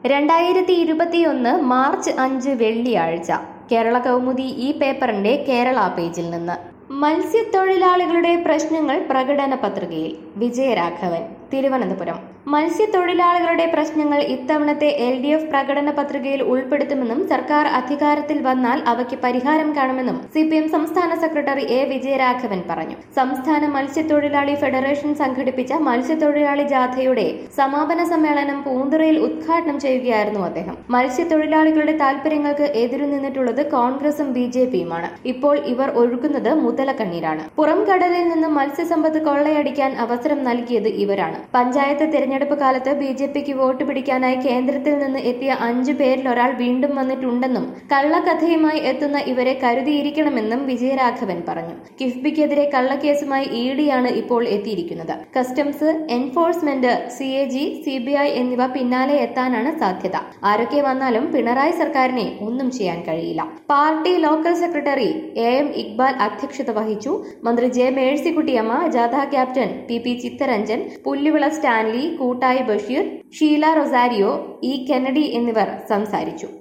രണ്ടായിരത്തി ഇരുപത്തിയൊന്ന് മാർച്ച് അഞ്ച് വെള്ളിയാഴ്ച കേരള കൗമുദി ഈ പേപ്പറിന്റെ കേരള പേജിൽ നിന്ന് മത്സ്യത്തൊഴിലാളികളുടെ പ്രശ്നങ്ങൾ പ്രകടന പത്രികയിൽ വിജയരാഘവൻ തിരുവനന്തപുരം മത്സ്യത്തൊഴിലാളികളുടെ പ്രശ്നങ്ങൾ ഇത്തവണത്തെ എൽ ഡി എഫ് പ്രകടന പത്രികയിൽ ഉൾപ്പെടുത്തുമെന്നും സർക്കാർ അധികാരത്തിൽ വന്നാൽ അവയ്ക്ക് പരിഹാരം കാണുമെന്നും സി പി എം സംസ്ഥാന സെക്രട്ടറി എ വിജയരാഘവൻ പറഞ്ഞു സംസ്ഥാന മത്സ്യത്തൊഴിലാളി ഫെഡറേഷൻ സംഘടിപ്പിച്ച മത്സ്യത്തൊഴിലാളി ജാഥയുടെ സമാപന സമ്മേളനം പൂന്തുറയിൽ ഉദ്ഘാടനം ചെയ്യുകയായിരുന്നു അദ്ദേഹം മത്സ്യത്തൊഴിലാളികളുടെ താൽപര്യങ്ങൾക്ക് എതിരു നിന്നിട്ടുള്ളത് കോൺഗ്രസും ബി ജെ പിയുമാണ് ഇപ്പോൾ ഇവർ ഒഴുകുന്നത് മുതലക്കണ്ണീരാണ് പുറം കടലിൽ നിന്ന് മത്സ്യസമ്പത്ത് കൊള്ളയടിക്കാൻ അവസരം നൽകിയത് ഇവരാണ് പഞ്ചായത്ത് തെരഞ്ഞെടുപ്പ് കാലത്ത് ബി ജെ പിക്ക് വോട്ട് പിടിക്കാനായി കേന്ദ്രത്തിൽ നിന്ന് എത്തിയ അഞ്ചു പേരിൽ ഒരാൾ വീണ്ടും വന്നിട്ടുണ്ടെന്നും കള്ളക്കഥയുമായി എത്തുന്ന ഇവരെ കരുതിയിരിക്കണമെന്നും വിജയരാഘവൻ പറഞ്ഞു കിഫ്ബിക്കെതിരെ കള്ളക്കേസുമായി ഇ ഡിയാണ് ഇപ്പോൾ എത്തിയിരിക്കുന്നത് customs enforcement C A G C B I എന്നിവ പിന്നാലെ എത്താനാണ് സാധ്യത ആരൊക്കെ വന്നാലും പിണറായി സർക്കാരിനെ ഒന്നും ചെയ്യാൻ കഴിയില്ല party local secretary A M Iqbal അധ്യക്ഷത വഹിച്ചു മന്ത്രി ജെ മേഴ്സിക്കുട്ടിയമ്മ ജാഥ captain P P Chittaranjan Pulluvila Stanley Koottayi Basheer Sheela Rosario E Kennedy എന്നിവർ സംസാരിച്ചു